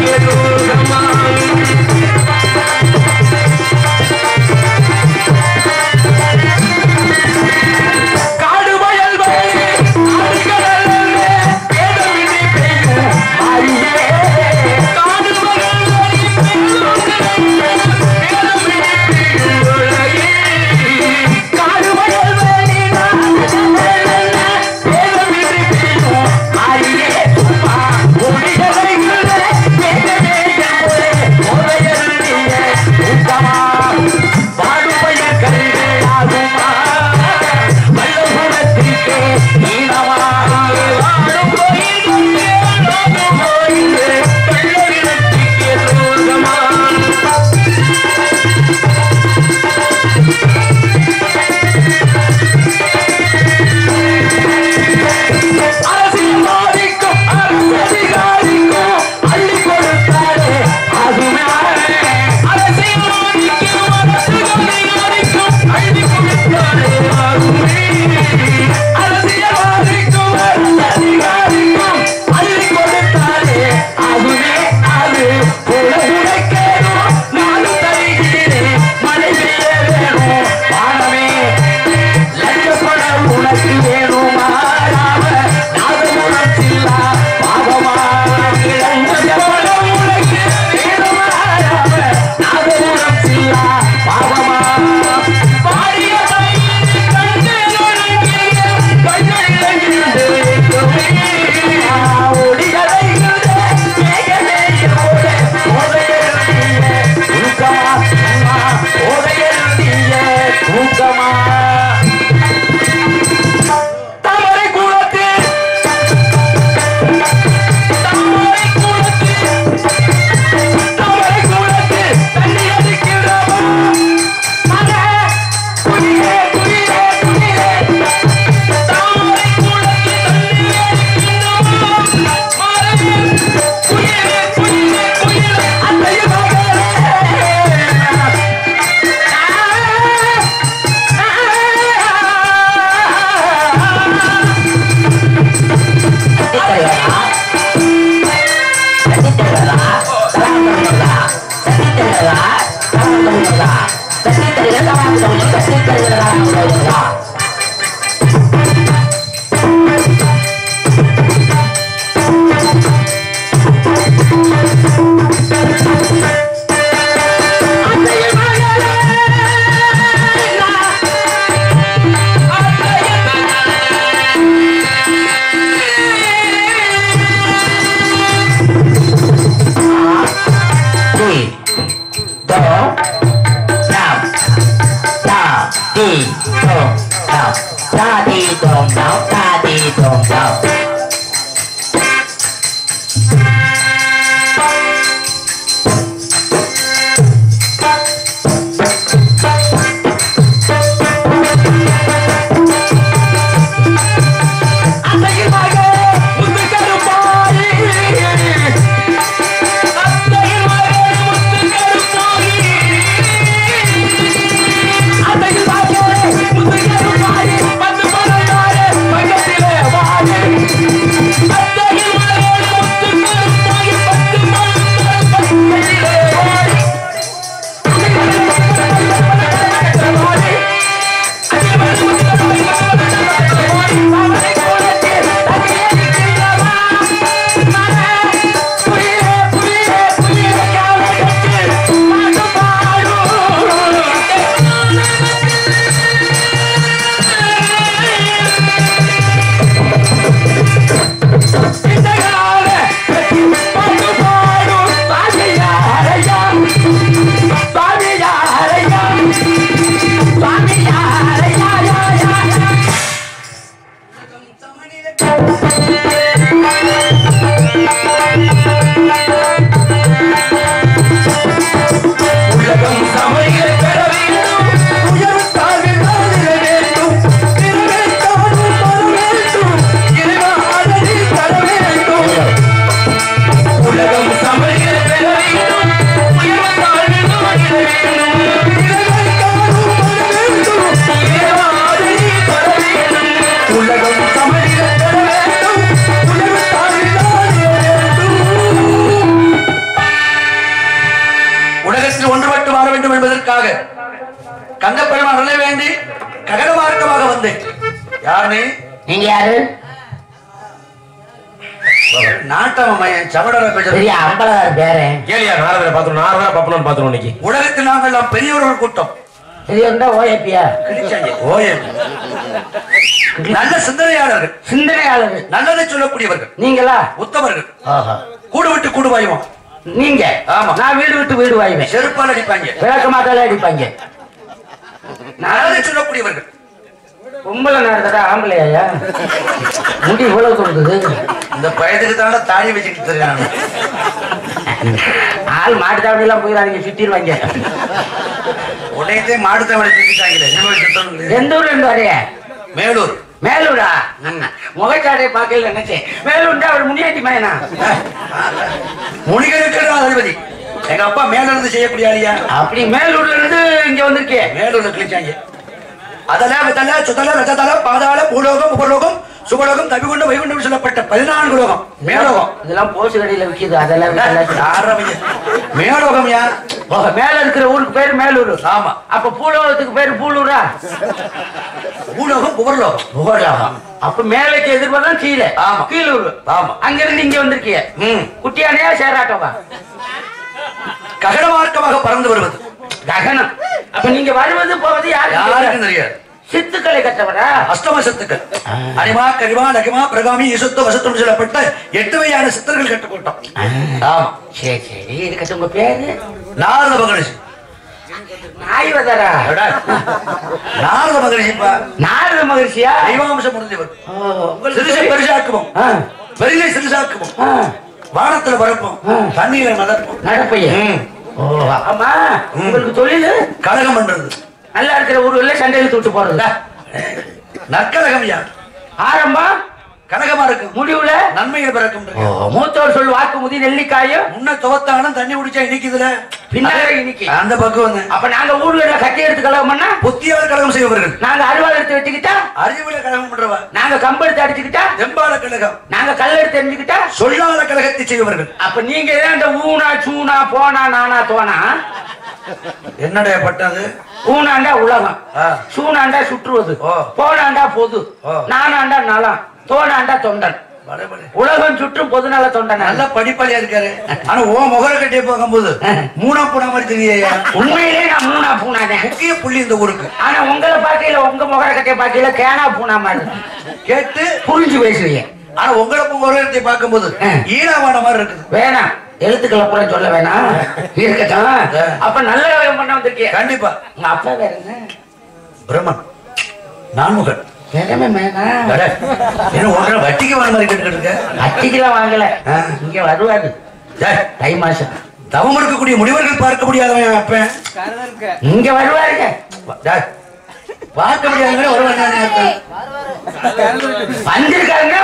Di, do, என்பதற்காக கங்கப்பெருமான் அருளை வேண்டி ககன மார்க்கமாக வந்தேன் யார் நீ நீங்க யாரு நாட்டமயன் சமடர பெரிய பேசுறேன் அம்பலகார் பேரன் கேளியா நாரதரை பாத்துரும் நாரதரை பாப்பணும் பாத்துரும் இன்னைக்கு உலகத்தில் நாங்கள் எல்லாம் பெரியவர்கள் கூட்டம் பெரிய இருந்தா ஓஏபியா ஓயம் நல்ல சிந்தனையாளர்கள் சிந்தனையாளர் நல்லதை சொல்லக்கூடியவர்கள் நீங்களா உத்தமர்கள் ஆஹா. கூடு விட்டு கூடு வாயுவோம் நீங்க ஆமா. நான் வீடு விட்டு வீடு வாய்வேன் செருப்பால் அடிப்பாங்க விளக்க மாட்டாலே அடிப்பாங்க நல்லதை சொல்லக்கூடியவர்கள் பொம்பளை நடந்ததா ஆம்பளையா முடி இவ்வளவு கொடுக்குது இந்த பயத்துக்கு தானே தாடி வச்சுக்கிட்டு தெரியும் ஆள் மாட்டு தாவடி எல்லாம் போயிடாதீங்க சுத்திடுவாங்க உடையத்தே மாடு தவளை செஞ்சுட்டாங்களே இனிமேல் சுத்தணும் எந்த ஊர்ல இருந்து வரைய மேலூர் மேலூரா முகச்சாடை பார்க்கல நினைச்சேன் மேலூர்டா அவர் முனியாட்டி மயனா முனிகளுக்கு நான் அதிபதி எங்க அப்பா மேல இருந்து செய்யக்கூடிய ஆளியா அப்படி மேலூர்ல இருந்து இங்க வந்திருக்கே மேலூர்ல கிழிச்சாங்க அதல விதல சுதல ரஜதல பாதாள பூலோகம் உபலோகம் சுபலோகம் தவிகொண்ட வைகுண்டம் சொல்லப்பட்ட பதினான்கு லோகம் மேலோகம் இதெல்லாம் போச்சு கடையில விக்குது அதெல்லாம் விக்கல. ஆரம்பிங்க மேலோகம் யார் ஓ, மேல இருக்கிற ஊருக்கு பேரு மேலூர் ஆமா அப்ப பூலோகத்துக்கு பேரு பூலூரா பூலோகம் உபர்லோகம் புகழாகம் அப்ப மேலைக்கு எதிர்பார்த்தா கீழே ஆமா. கீழூர் ஆமா. அங்க இருந்து இங்க வந்திருக்கிய ம் குட்டியானையா சேராட்டவா ககன மார்க்கமாக பறந்து வருவது ககனம் அப்ப நீங்க வருவது போவது யாருக்கு யாருக்கும் தெரியாது சித்துக்களை கற்றவரா அஷ்டம சத்துக்கள் அனிமா கரிமா நகிமா பிரகாமி இசுத்த வசத்தம் சொல்லப்பட்ட எட்டு வகையான சித்தர்கள் கட்டுக்கோட்டம் ஆமா சரி சரி இருக்கட்டும் உங்க பேரு நாரத மகரிஷி நாய்வதரா அடடா. நாரத மகரிஷிப்பா நாரத மகிழ்ச்சியா தெய்வாம்சம் முடிஞ்சவர் ஓ, சிறுசை பெருசாக்குவோம் ஆ, பெரிதை சிறுசாக்குவோம் ஆ, வானத்துல பறப்போம் ஆ. தண்ணீரை மதப்போம் நடப்பையன் ம். ஓ ஆமா உங்களுக்கு தொழில் கழகம் பண்றது நல்லா இருக்கிற ஊர்ல சண்டையில தூட்டு போறது நற்கழகம் யார் ஆரம்பம் கழகமா இருக்கும் முடிவுல நன்மைகள் பிறக்கும் ஓ, மூத்தோர் சொல் வாக்கு முதி நெல்லிக்காயும் முன்ன துவத்தானும் தண்ணி குடிச்சா இனிக்குதுல பின்னால இன்னைக்கு அந்த பக்கம் வந்து அப்ப நாங்க ஊர்ல கட்டி எடுத்து கலவம்னா புத்தியால் கழகம் செய்பவர்கள் நாங்க அருவாள் எடுத்து வச்சுக்கிட்டா அறிவுல கழகம் பண்றவா நாங்க கம்பு எடுத்து அடிச்சுக்கிட்டா தெம்பால கழகம் நாங்க கல் எடுத்து எரிஞ்சுக்கிட்டா சொல்லாத கழகத்தை செய்பவர்கள் அப்ப நீங்க ஏன் இந்த ஊனா சூனா போனா நானா தோனா என்னடைய பட்டது ஊனாண்டா உலகம் ஆ. சூனாண்டா சுற்றுவது ஓ. போனாண்டா பொது ஓ. நானாண்டா நலம் தோனாண்டா தொண்டன் பலே, பலே. உலகம் சுற்றும் பொதுநல தொண்டன் நல்ல படிப்பாளியா இருக்காரு ஆனா ஓ முகர கட்டிய பார்க்கும்போது மூணா பூனா மாதிரி தெரியலையா உண்மையிலே நான் மூணா பூனாதேன் முக்கிய புள்ளி இந்த ஊருக்கு ஆனா உங்களை பார்க்கையில உங்க முகர கட்டிய பார்க்கையில கேனா பூனா மாதிரி கேட்டு புரிஞ்சு பேசுவீங்க ஆனா உங்களை முகரத்தை பார்க்கும்போது ஆ. ஈழாவான மாதிரி இருக்குது வேணாம் எழுத்துக்களை பூரா சொல்ல வேணாம் இருக்கட்டும் அப்ப நல்ல வேகம் பண்ண வந்திருக்கீங்க கண்டிப்பா உங்க அப்பா வேற என்ன பிரம்மன் நான்முகன் வேறமே வேணாம் அட, என்ன உங்களை வட்டிக்கு வாங்க மாதிரி கேட்டுக்கிட்டு இருக்க அட்டிக்கெல்லாம் வாங்கல ஆ. இங்க வருவாரு டேய், தை மாசம் தவம் இருக்கக்கூடிய முனிவர்கள் பார்க்க முடியாதவன் அப்பன் இங்க வருவாருங்க டேய், பார்க்க முடியாதவங்க ஒரு வந்திருக்காருங்க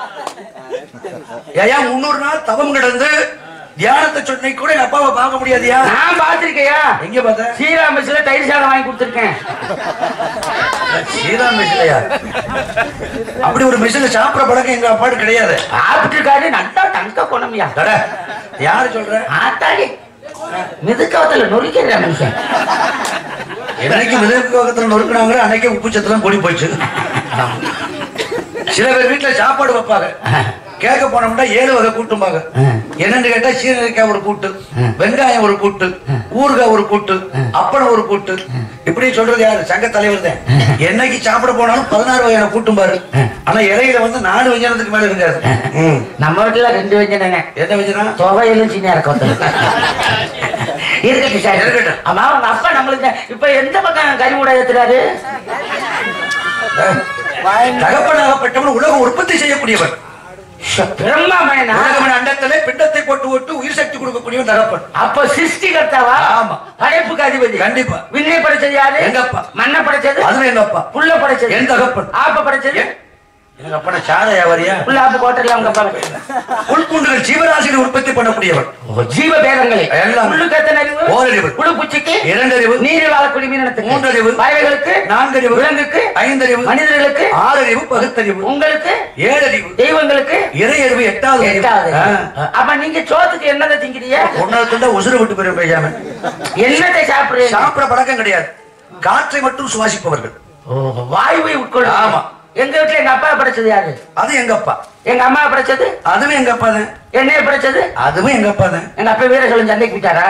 ஏயா முன்னூறு நாள் தவம் கிடந்து தியானத்தை சொன்னை கூட என் அப்பாவை பார்க்க முடியாதியா நான் பாத்திருக்கையா எங்க பார்த்த ஸ்ரீராமஸ்ல தயிர் சாதம் வாங்கி கொடுத்துருக்கேன் ஸ்ரீராம் மிஷிலையா அப்படி ஒரு மிஷின்ல சாப்பிட பழக்கம் எங்க அப்பாடு கிடையாது சாப்பிட்டுருக்காரு நல்லா தங்க குணமியா அட, யாரு சொல்ற ஆத்தாடி மிதுக்கவத்துல நொறுக்கிற மனுஷன் என்னைக்கு மிதற்கு பக்கத்துல நொறுக்குனாங்க அன்னைக்கு உப்பு சத்தெல்லாம் கூடி போயிடுச்சு சில பேர் வீட்டுல சாப்பாடு வைப்பாங்க கேட்க போனோம்னா ஏழு வகை கூட்டும்பாங்க என்னன்னு கேட்டா சீரகைக்காய் ஒரு கூட்டு வெங்காயம் ஒரு கூட்டு ஊறுகாய் ஒரு கூட்டு அப்பளம் ஒரு கூட்டு இப்படி சொல்றது யாரு சங்க தலைவர் தான் என்னைக்கு சாப்பிட போனாலும் பதினாறு வகையான கூட்டும் பாரு ஆனா இலையில வந்து நாலு வஞ்சனத்துக்கு மேல இருக்காது ம். நம்ம வீட்டுல ரெண்டு வஞ்சனங்க என்ன வஞ்சனம் துவையிலும் சின்ன இருக்கத்துல இருக்கட்டும் சார் இருக்கட்டும். ஆமா உங்க அப்பா நம்மளுக்கு இப்ப எந்த பக்கம் கறி கூட ஏத்துறாரு தகப்பனாகப்பட்டவன் உலக உற்பத்தி செய்யக்கூடியவர் பிரம்மா மயனா உலகமன் அண்டத்திலே பிண்டத்தை போட்டு ஓட்டு உயிர் சக்தி கொடுக்கக்கூடியவன் தகப்பன் அப்ப சிருஷ்டி கர்த்தாவா ஆமா. படைப்புக்கு அதிபதி கண்டிப்பா விண்ணை படைச்சது யாரு எங்க அப்பா. மண்ணை படைச்சது அதுல எங்க அப்பா புல்ல படைச்சது என் தகப்பன். ஆப்ப படைச்சது என்- எங்க அப்பா சார வியாபாரியா உள்ள ஆப்பு கோட்டர்ல அவங்க அப்பா உள்பூண்டுகள் ஜீவராசிகளை உற்பத்தி பண்ணக்கூடியவன் ஓ, ஜீவ பேதங்களை எல்லாம். உள்ளுக்கு எத்தனை அறிவு ஓரறிவு. புழு பூச்சிக்கு இரண்டறிவு நீரில் வாழக்கூடிய மீனினத்துக்கு மூன்றறிவு. பறவைகளுக்கு நான்கறிவு விலங்குக்கு ஐந்தறிவு மனிதர்களுக்கு ஆறறிவு பகுத்தறிவு உங்களுக்கு ஏழறிவு தெய்வங்களுக்கு இறையறிவு எட்டாவது அறிவு. எட்டாவது ஆ. அப்ப நீங்க சோத்துக்கு என்னதை திங்கிறீங்க ஒன்னாவது துண்டா உசுறு விட்டு போயிரும் பேசாம என்னத்தை சாப்பிடுறீங்க சாப்பிட பழக்கம் கிடையாது காற்றை மட்டும் சுவாசிப்பவர்கள் ஓ, வாயுவை உட்கொள்ள ஆமா. எங்க வீட்டுல எங்க அப்பா படைச்சது யாரு அது எங்க அப்பா எங்க அம்மா படைச்சது அதுவும் எங்க அப்பா தான் என்னைய படைச்சது அதுவும் எங்க அப்பா தான் எங்க அப்பா வீர சொல்லும் சண்டைக்கு போயிட்டாரா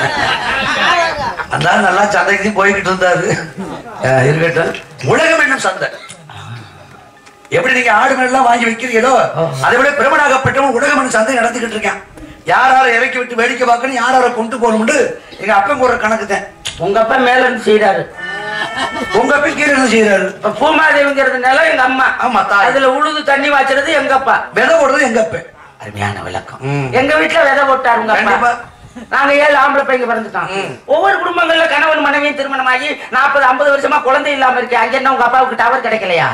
அந்த ஆள் நல்லா சந்தைக்கு போய்கிட்டு இருந்தாரு ஆ, இருக்கட்டும் உலகம் என்னும் சந்தை எப்படி நீங்க ஆடு எல்லாம் வாங்கி வைக்கிறீங்களோ அதை விட பிரமனாகப்பட்டவன் உலகம் என்னும் சந்தை நடத்திக்கிட்டு இருக்கேன் யார் யாரை இறக்கி விட்டு வேடிக்கை பார்க்கணும் யார் யாரை கொண்டு போகணும்னு எங்க அப்பன் போடுற கணக்கு தான் உங்க அப்பா மேல இருந்து செய்யறாரு உங்க அப்பன் கீழே என்ன செய்யறாரு இப்ப பூமாதேவிங்கிறது நிலம் எங்க அம்மா ஆமா தாய் அதுல உழுது தண்ணி வாய்ச்சறது எங்க அப்பா விதை போடுறது எங்க அப்பன் அருமையான விளக்கம் ம். எங்க வீட்டுல விதை போட்டாரு உங்க கண்டிப்பா. அப்பா நாங்க ஏழு ஆம்பளை பையங்க பிறந்துட்டோம் ஒவ்வொரு குடும்பங்கள்ல கணவன் மனைவியும் திருமணமாகி நாற்பது ஐம்பது வருஷமா குழந்தை இல்லாம இருக்கு அங்க என்ன உங்க அப்பாவுக்கு டவர் கிடைக்கலையா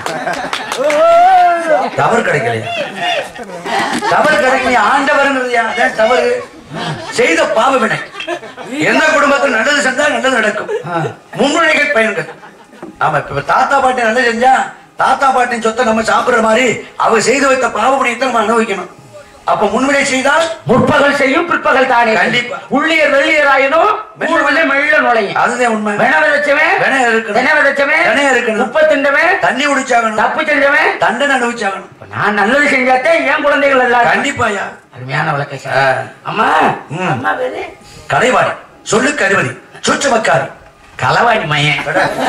தவறு கிடைக்கலையா தவறு கிடைக்கலையா ஆண்டவருங்கிறதுயா அதான் தவறு செய்த பாவ வினை எந்த குடும்பத்தில் நல்லது செஞ்சா நல்லது நடக்கும் முன்னுரைகள் பயன்கள் ஆமா இப்ப தாத்தா பாட்டி நல்லது செஞ்சா தாத்தா பாட்டின் சொத்தை நம்ம சாப்பிடுற மாதிரி அவர் செய்து வைத்த பாவ வினையத்தை நம்ம அனுபவிக்கணும் அப்ப முன்வினை செய்தால் முற்பகல் செய்யும் பிற்பகல் தானே கண்டிப்பா. உள்ளியர் வெள்ளியர் ஆயினும் ஊர்வலே மெல்ல நுழையும் அதுதான் உண்மை வென விதைச்சவன் வென இருக்கணும். வென விதைச்சவன் வென இருக்கணும். உப்ப திண்டவன் தண்ணி குடிச்சாகணும் தப்பு செஞ்சவன் தண்டனை அனுபவிச்சாகணும் இப்ப நான் நல்லது செஞ்சாத்தே என் குழந்தைகள் எல்லாம் கண்டிப்பாயா அருமையான விளக்க ஆ. அம்மா ம். அம்மா வேறு கலைவாணி சொல்லுக்கு அறிவதி சூட்சமக்காரி களவாணி மையன்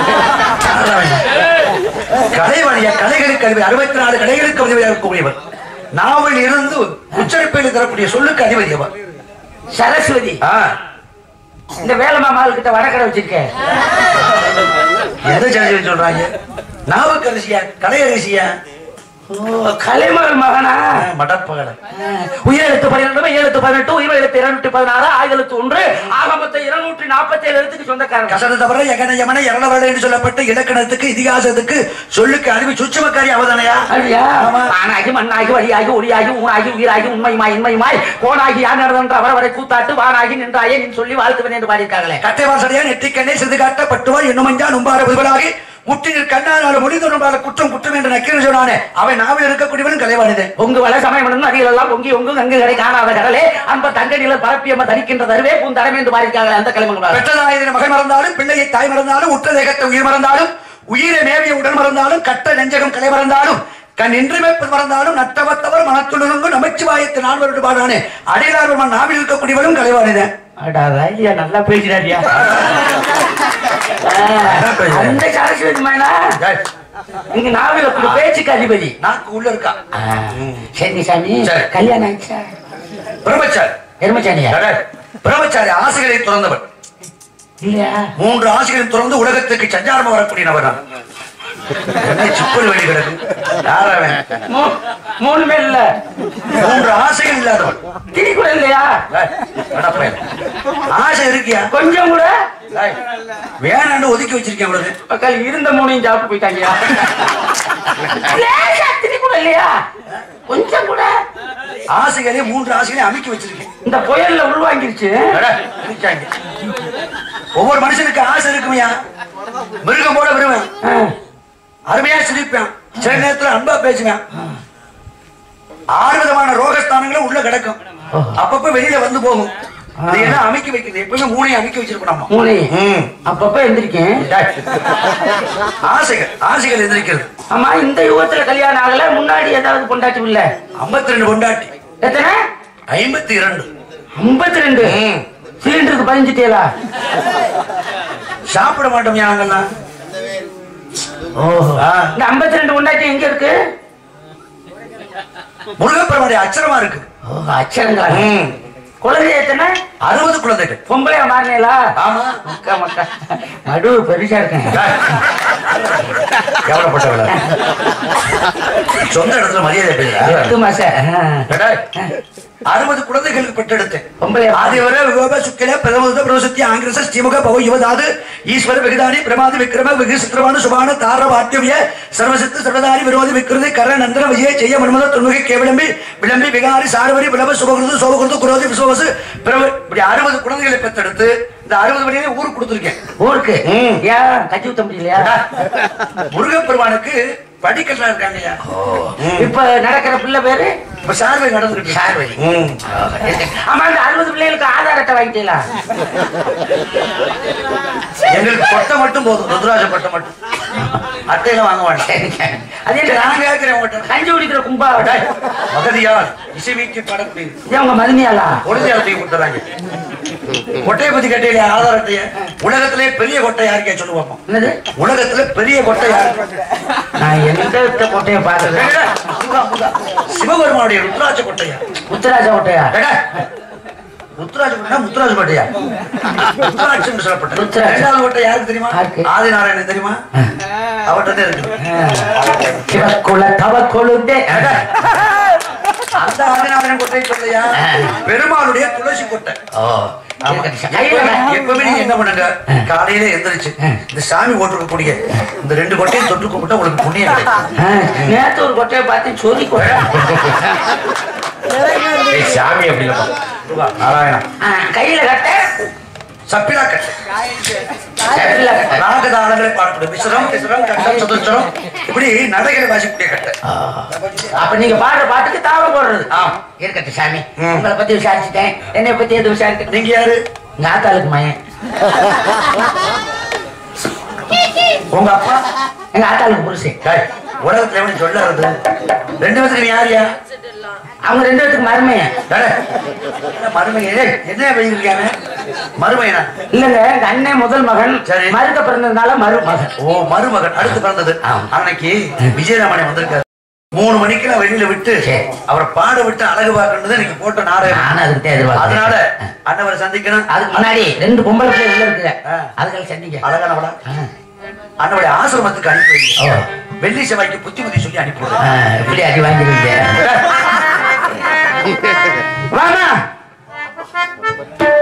கலைவாணியா கலைகளுக்கு அறிவு அறுபத்தி நாலு கலைகளுக்கு உதவியாக இருக்கக்கூடியவர் நாவல் இருந்து உச்சரிப்பில் தரக்கூடிய சொல்லுக்கு அதிபதி அவர் சரஸ்வதி ஆ, இந்த வேலம்மா மால் கிட்ட வடக்கடை வச்சிருக்கேன் எந்த ஜாதி சொல்றாங்க நாவுக்கு அரிசியா கலை அரிசியா ஓ கலைமகள் மகனா மடப்பகல உயிரெழுத்து பன்னிரெண்டு எழுத்து பதினெட்டு உயிர் எழுத்து இருநூற்றி பதினாறு ஆயிரத்து ஒன்று ஆக மொத்தம் இருநூற்றி நாற்பத்தி ஏழு எழுத்துக்கு சொந்தக்காரங்க கசட தவிர எகன யமன எரணவரட என்று சொல்லப்பட்ட இலக்கணத்துக்கு இதிகாசத்துக்கு சொல்லுக்கு அறிவு சுச்சமக்காரி அவதானையா அப்படியா? ஆமா. வானாகி மண்ணாகி வழியாகி ஒளியாகி ஊனாகி உயிராகி உண்மையுமாய் இன்மையுமாய் கோனாகி யார் நடந்த அவரவரை கூத்தாட்டு வானாகி நின்றாயே நீ சொல்லி வாழ்த்துவன் என்று பாடியிருக்காங்களே கட்டை வாசடையா நெற்றிக்கண்ணே சிறு காட்ட பட்டுவார் என்னும் மஞ்சா நும்பார புதுவலாகி முற்றினில் கண்ணால் மொழி தோன்றும் குற்றம் குற்றம் என்று நக்கீரன் சொன்னானே அவன் நாவில் இருக்கக்கூடியவன் கலைவாணிதே பொங்கு வள சமயம் நதிகள் எல்லாம் பொங்கி ஒங்கு கங்கு கடை காணாத கடலே அன்ப தங்க நிழல் பரப்பியம்ம தரிக்கின்ற தருவே பூந்தடமே என்று பாடியிருக்காங்களே அந்த கிளம்புங்க பெற்றதாயதின மகன் மறந்தாலும் பிள்ளையை தாய் மறந்தாலும் உற்ற தேகத்தை உயிர் மறந்தாலும் உயிரை மேவிய உடல் மறந்தாலும் கட்ட நெஞ்சகம் கலை மறந்தாலும் கண் இன்றிமைப்பது மறந்தாலும் நட்டவத்தவர் மனத்துணர்ந்து நமச்சிவாயத்து நால்வருடு பாடானே அடையாளர் மன் நாவில் இருக்கக்கூடியவரும் கலைவாணிதான் ஐயா நல்லா பேசுறாரியா அந்த சரஸ்வதி மேனா இங்க நாவில ஒரு பேச்சுக்கு அதிபதி நாக்கு உள்ள இருக்கா சரி சாமி சரி. கல்யாணம் ஆயிடுச்சா பிரம்மச்சாரி எருமச்சானியா அடே, பிரம்மச்சாரி ஆசைகளை துறந்தவர் இல்லையா மூன்று ஆசைகளையும் துறந்து உலகத்துக்கு சஞ்சாரம் வரக்கூடிய நபர் நான் என்ன சிப்பல் வெளி கிடக்கு யாரவன் மூ- மூணு பேர் இல்ல மூன்று ஆசைகள் இல்லாதவன் திரி கூட இல்லையா ஏய், அடப்பையன். ஆசை இருக்கியா கொஞ்சம் கூட ஏய், வேணான்னு ஒதுக்கி வச்சிருக்கேன் உடனே மக்கள் இருந்த மூணையும் சாப்பிட்டு போயிட்டாங்க லேசா திரி கூட இல்லையா கொஞ்சம் கூட ஆசைகளே மூன்று ஆசைகளையும் அமைக்கி வச்சிருக்கேன் இந்த புயல்ல உள்வாங்கிருச்சு அட, இருக்காங்க. ஒவ்வொரு மனுஷனுக்கு ஆசை இருக்குமையா மிருகம் போல விரும்புவேன் ஆ. அருமையா சிரிப்பேன் சில நேரத்துல அன்பா பேசுவேன் ஆறு விதமான ரோகஸ்தானங்களும் உள்ள கிடக்கும் அப்பப்ப வெளியில வந்து போகும் இதெல்லாம் அமைக்கி வைக்கிறது எப்பவுமே மூணையும் அமைக்கி வச்சிருக்கணும் நம்ம. மூணு ம். அப்பப்ப எந்திரிக்கேன் டேய். ஆசைகள் ஆசைகள் எதிர்க்கிறது ஆமா இந்த யுகத்துல கல்யாணம் ஆகல முன்னாடி ஏதாவது பொண்டாட்டி இல்ல ஐம்பத்தி ரெண்டு கொண்டாட்டி எத்தனை ஐம்பத்தி இரண்டு ஐம்பத்தி ரெண்டு ம். சிலிண்டருக்கு பதிஞ்சுட்டேலா சாப்பிட மாட்டோம் நாங்கெல்லாம் ஓஹோ ஆ. இந்த ஐம்பத்தி ரெண்டு பொண்டாட்டி எங்க இருக்கு முருகப்பெருமாடைய அச்சரமா இருக்கு ஓ அச்சரங்கால ம். குழந்தை எத்தனை அறுபது குழந்தைகள் பொம்பளையா மாறினேலா ஆமா மக்கா மக்கா மடு பெருசா இருக்கேன் டேய். கவலைப்பட்டவள சொந்த இடத்துல மரியாதை பேசுறா எட்டு மாசம் ஆ. டேய், அறுபது குழந்தைகளுக்கு பெற்றெடுத்தேன் பொம்பளை ஆதிவர விகோப சுக்கில பிரதம பிரவசத்தி ஆங்கிரச ஸ்ரீமுக பவ யுவதாது ஈஸ்வர விகதானி பிரமாதி விக்ரம விகு சித்திரவான சுபான தார வாத்தியவிய சர்வசித்து சர்வதாரி விரோதி விக்ருதி கர நந்தன விஜய செய்ய மன்மத துன்முகி கேவிளம்பி விளம்பி விகாரி சாரவரி பிளவ சுபகுருது சோபகுருது குரோதி விசுவசு பிரபு இப்படி அறுபது குழந்தைகளை பெற்றெடுத்து இந்த அறுபது வழியிலே ஊருக்கு கொடுத்துருக்கேன் ஊருக்கு ஏன் கஞ்சி ஊத்த முடியலையா முருகப்பெருமானுக்கு படிக்கட்டா இருக்காங்கய்யா இப்ப நடக்கிற பிள்ளை பேரு இப்ப சார்வை நடந்திருக்கு சார்வழி ம். ஆமா அந்த அறுபது பிள்ளைகளுக்கு ஆதார் அட்டை வாங்கிட்டீங்களா எங்களுக்கு கொட்டை மட்டும் போதும் ருத்ராஜ கொட்டை மட்டும் அட்டையில வாங்க மாட்டேன் அது என்ன நான் கேட்கிறேன் உங்கள்கிட்ட கஞ்சி குடிக்கிற கும்பா மகதியார் இசை வீட்டு பாடக்கூடியது இது உங்க மதுமையாளா ஒளிஞ்சாலத்துக்கு கொடுத்துறாங்க கொட்டையை பத்தி கேட்டீங்க ஆதார் அட்டைய உலகத்திலே பெரிய கொட்டை யாருக்கே சொல்லு பார்ப்போம் என்னது உலகத்துல பெரிய கொட்டை யாரு நான் எந்த கொட்டையை பார்த்தது சிவபெருமானுடைய ருத்ராட்ச கொட்டையா உத்தராஜ கொட்டையா ஏடா, ருத்ராட்ச கொட்டையா முத்துராஜ கொட்டையா ருத்ராட்சம் சொல்லப்பட்ட ருத்ராட்சம். ரெண்டாவது கொட்டை யாருக்கு தெரியுமா யாருக்கு? ஆதிநாராயணன் தெரியுமா அவர்கிட்ட இருக்கு சிவக்குல தவ கொழுந்தே அந்த ஆதிநாதன் கொட்டை சொல்லையா பெருமாளுடைய துளசி கொட்டை ஆமா. எப்ப- எப்பவுமே நீங்க என்ன பண்ணுங்க காலையில எந்திரிச்சு இந்த சாமி போட்டிருக்கக்கூடிய இந்த ரெண்டு கொட்டையும் தொட்டு கும்பிட்டா உங்களுக்கு புண்ணியம் கிடைக்கும் நேத்து ஒரு கொட்டையை பார்த்து சொறி கொட்டை ஏய், சாமி அப்படி இல்லப்பா நாராயணா ஆ, கையில கட்ட சப்பிலா கட்டை சட்டில கட்ட ராகதாளங்களை பாடக்கூடிய மிஸ்ரம் மிஸ்ரம் கட்டம் சதுச்சரம் இப்படி நடைகளை வாசிக்கக்கூடிய கட்டை அப்ப நீங்க பாடுற பாட்டுக்கு தாளம் போடுறது ஆம். இருக்கட்டும் சாமி ம். உங்களை பத்தி விசாரிச்சுட்டேன் என்னை பத்தி எது விசாரிக்க நீங்க யாரு எங்க ஆத்தாளுக்கு மயன் உங்க அப்பா எங்க ஆத்தாளுக்கு புருஷன் டேய், உலகத்துல எப்படி சொல்லாது ரெண்டு பேத்துக்கு நீ யாரியா அவங்க ரெண்டு பேத்துக்கு மருமையன் டேய், என்ன மருமையன் ஏய், என்ன வச்சிருக்காங்க மருமையனா இல்லங்க எங்க அண்ணன் முதல் மகன் சரி. மறுக்க பிறந்ததுனால மருமகன் ஓ மருமகன் அடுத்து பிறந்தது ஆமா. அன்னைக்கு விஜயராமனை வந்திருக்காரு மூணு மணிக்கு நான் வெளியில விட்டு சரி. அவரை பாட விட்டு அழகு பார்க்கறது நீங்க போட்ட நாடகம் நானும் அதுக்கு தான் எதிர்பார்க்கிறேன் அதனால அண்ணவரை சந்திக்கணும் அதுக்கு முன்னாடி ரெண்டு பொம்பளை பிள்ளை உள்ள இருக்குங்க ஆ. அதுகளை சந்திங்க அழகானவளா ஆ. அண்ணனுடைய ஆசிரமத்துக்கு அனுப்பி வைங்க ஓ. வெள்ளி செவ்வாய்க்கு புத்திமதி சொல்லி அனுப்பி விடுங்க. ஆ, எப்படி அடி வாங்கிருங்க வாமா